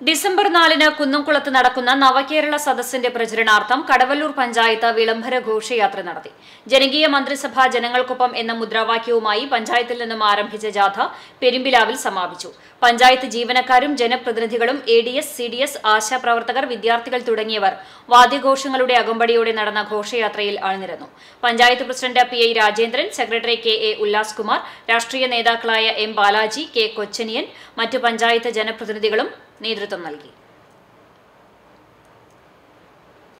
December നാലിന് കുന്നംകുളത്ത് നടക്കുന്ന നവകേരള സദസ്സിന്റെ പ്രചരണാർത്ഥം കടവല്ലൂർ പഞ്ചായത്ത് വിളംബര ഘോഷയാത്ര നടത്തി ജനകീയ മന്ത്രിസഭ ജനങ്ങൾക്കൊപ്പം എന്ന മുദ്രാവാക്യവുമായി പഞ്ചായത്തിൽ നിന്നും ആരംഭിച്ച ജാഥ പെരുമ്പിലാവിൽ സമാപിച്ചു പഞ്ചായത്ത് ജീവനക്കാരും ജനപ്രതിനിധികളും A D S C D S ആശാപ്രവർത്തകർ വിദ്യാർത്ഥികൾ തുടങ്ങിയവർ വാദ്യഘോഷങ്ങളുടെ അകമ്പടിയോടെ നടന്ന ഘോഷയാത്രയിൽ അണിനിരന്നു panchayat president P I Rajendran secretary K A Ullas Kumar രാഷ്ട്രീയ നേതാക്കളായ എം ബാലാജി കെ കൊച്ചനിയൻ മറ്റു പഞ്ചായത്ത് ജനപ്രതിനിധികളും നേതൃത്വം നൽകി